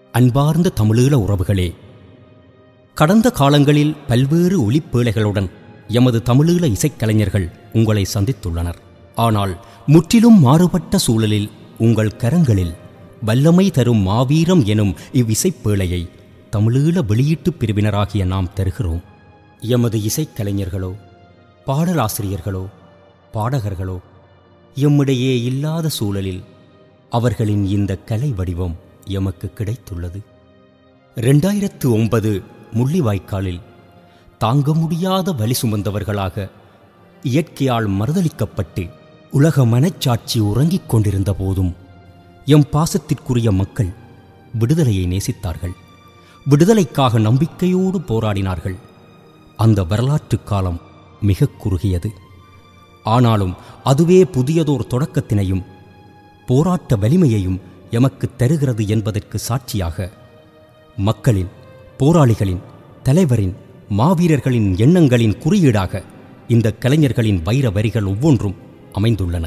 அன்பார்ந்த தமிழீழ உறவுகளே கடந்த காலங்களில் பல்வேறு ஒளிப்பேழைகளுடன் எமது தமிழீழ இசைக்கலைஞர்கள் உங்களை சந்தித்துள்ளனர் ஆனால் முற்றிலும் மாறுபட்ட சூழலில் உங்கள் கரங்களில் வல்லமை தரும் மாவீரம் எனும் இவ்விசைப்பேழையை தமிழீழ வெளியீட்டுப் பிரிவினராகிய நாம் தருகிறோம் எமது இசைக்கலைஞர்களோ பாடலாசிரியர்களோ பாடகர்களோ எம்மிடையே இல்லாத சூழலில் அவர்களின் இந்த கலை வடிவம் எமக்கு கிடைத்துள்ளது ரெண்டாயிரத்து ஒன்பது முள்ளிவாய்க்காலில் தாங்க முடியாத வலி சுமந்தவர்களாக இயற்கையால் மறுதளிக்கப்பட்டு உலக மனச்சாட்சி உறங்கிக் கொண்டிருந்த போதும் எம் பாசத்திற்குரிய மக்கள் விடுதலையை நேசித்தார்கள் விடுதலைக்காக நம்பிக்கையோடு போராடினார்கள் அந்த வரலாற்று காலம் மிக குறுகியது ஆனாலும் அதுவே புதியதோர் தொடக்கத்தினையும் போராட்ட வலிமையையும் எமக்கு தருகிறது என்பதற்கு சாட்சியாக மக்களின் போராளிகளின் தலைவரின் மாவீரர்களின் எண்ணங்களின் குறியீடாக இந்த கலைஞர்களின் வைர வரிகள் ஒவ்வொன்றும் அமைந்துள்ளன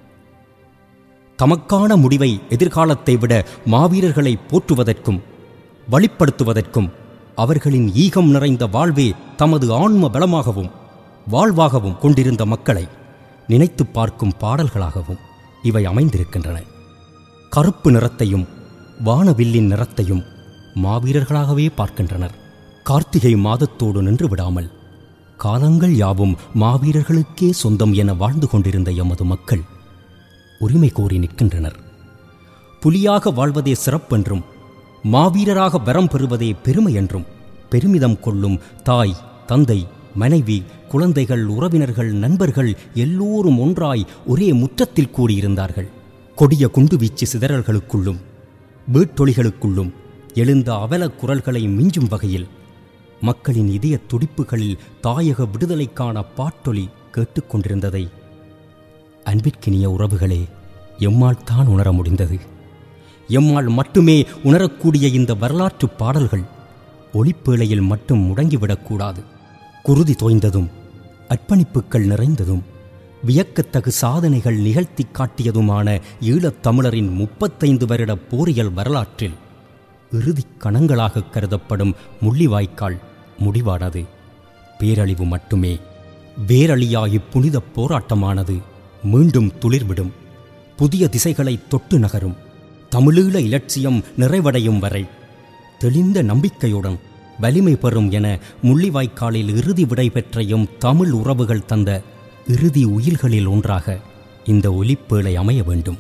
தமக்கான முடிவை எதிர்காலத்தை விட மாவீரர்களை போற்றுவதற்கும் வழிப்படுத்துவதற்கும் அவர்களின் ஈகம் நிறைந்த வாழ்வே தமது ஆன்ம பலமாகவும் வாழ்வாகவும் கொண்டிருந்த மக்களை நினைத்து பார்க்கும் பாடல்களாகவும் இவை அமைந்திருக்கின்றன கருப்பு நிறத்தையும் வானவில்லின் நிறத்தையும் மாவீரர்களாகவே பார்க்கின்றனர் கார்த்திகை மாதத்தோடு நின்று விடாமல் காலங்கள் யாவும் மாவீரர்களுக்கே சொந்தம் என வாழ்ந்து கொண்டிருந்த எமது மக்கள் உரிமை கோரி நிற்கின்றனர் புலியாக வாழ்வதே சிறப்பென்றும் மாவீரராக வரம் பெறுவதே பெருமை என்றும் பெருமிதம் கொள்ளும் தாய் தந்தை மனைவி குழந்தைகள் உறவினர்கள் நண்பர்கள் எல்லோரும் ஒன்றாய் ஒரே முற்றத்தில் கூடியிருந்தார்கள் கொடிய குண்டுவீச்சு சிதறல்களுக்குள்ளும் வீட்டொலிகளுக்குள்ளும் எழுந்த அவல குரல்களை மிஞ்சும் வகையில் மக்களின் இதய துடிப்புகளில் தாயக விடுதலைக்கான பாட்டொலி கேட்டுக்கொண்டிருந்ததை அன்பிற்கினிய உறவுகளே எம்மால் தான் உணர முடிந்தது எம்மால் மட்டுமே உணரக்கூடிய இந்த வரலாற்று பாடல்கள் ஒளிப்பேழையில் மட்டும் முடங்கிவிடக்கூடாது குருதி தோய்ந்ததும் அர்ப்பணிப்புகள் நிறைந்ததும் வியக்கத்தகு சாதனைகள் நிகழ்த்தி காட்டியதுமான ஈழத் தமிழரின் முப்பத்தைந்து வருட போரியல் வரலாற்றில் இறுதிக் கணங்களாக கருதப்படும் முள்ளிவாய்க்கால் முடிவானது பேரழிவு மட்டுமே வேரழியாய் புனித போராட்டமானது மீண்டும் துளிர்விடும் புதிய திசைகளை தொட்டு நகரும் தமிழீழ இலட்சியம் நிறைவடையும் வரை தெளிந்த நம்பிக்கையுடன் வலிமை பெறும் என முள்ளிவாய்க்காலில் இறுதி விடை பெற்ற எம் தமிழ் உறவுகள் தந்த இறுதி உயில்களில் ஒன்றாக இந்த ஒலிப்பேழை அமைய வேண்டும்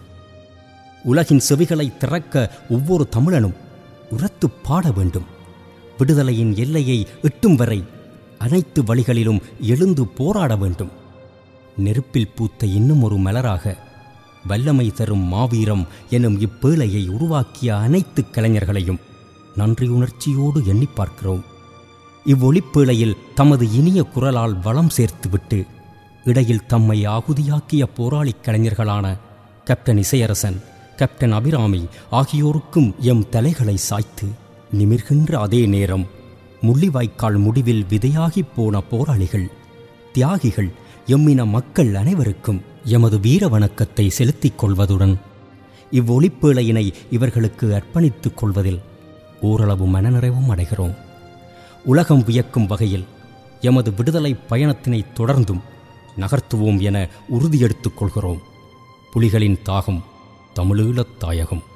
உலகின் செவிகளை திறக்க ஒவ்வொரு தமிழனும் உரத்து பாட வேண்டும் விடுதலையின் எல்லையை எட்டும் வரை அனைத்து வழிகளிலும் எழுந்து போராட வேண்டும் நெருப்பில் பூத்த இன்னும் ஒரு மலராக வல்லமை தரும் மாவீரம் எனும் இப்பேழையை உருவாக்கிய அனைத்து கலைஞர்களையும் நன்றியுணர்ச்சியோடு எண்ணி பார்க்கிறோம் இவ்வொளிப்பேழையில் தமது இனிய குரலால் வளம் சேர்த்துவிட்டு இடையில் தம்மை ஆகுதியாக்கிய போராளிக் கலைஞர்களான கேப்டன் இசையரசன் கேப்டன் அபிராமி ஆகியோருக்கும் எம் தலைகளை சாய்த்து நிமிர்கின்ற அதே நேரம் முள்ளிவாய்க்கால் முடிவில் விதையாகிப் போன போராளிகள் தியாகிகள் எம்மின மக்கள் அனைவருக்கும் எமது வீர வணக்கத்தை செலுத்திக் கொள்வதுடன் இவ்வொளிப்பேழையினை இவர்களுக்கு அர்ப்பணித்துக் கொள்வதில் ஓரளவு மனநிறைவும் அடைகிறோம் உலகம் வியக்கும் வகையில் எமது விடுதலை பயணத்தினை தொடர்ந்தும் நகர்த்துவோம் என உறுதியெடுத்துக் கொள்கிறோம் புலிகளின் தாகம் தமிழீழத் தாயகம்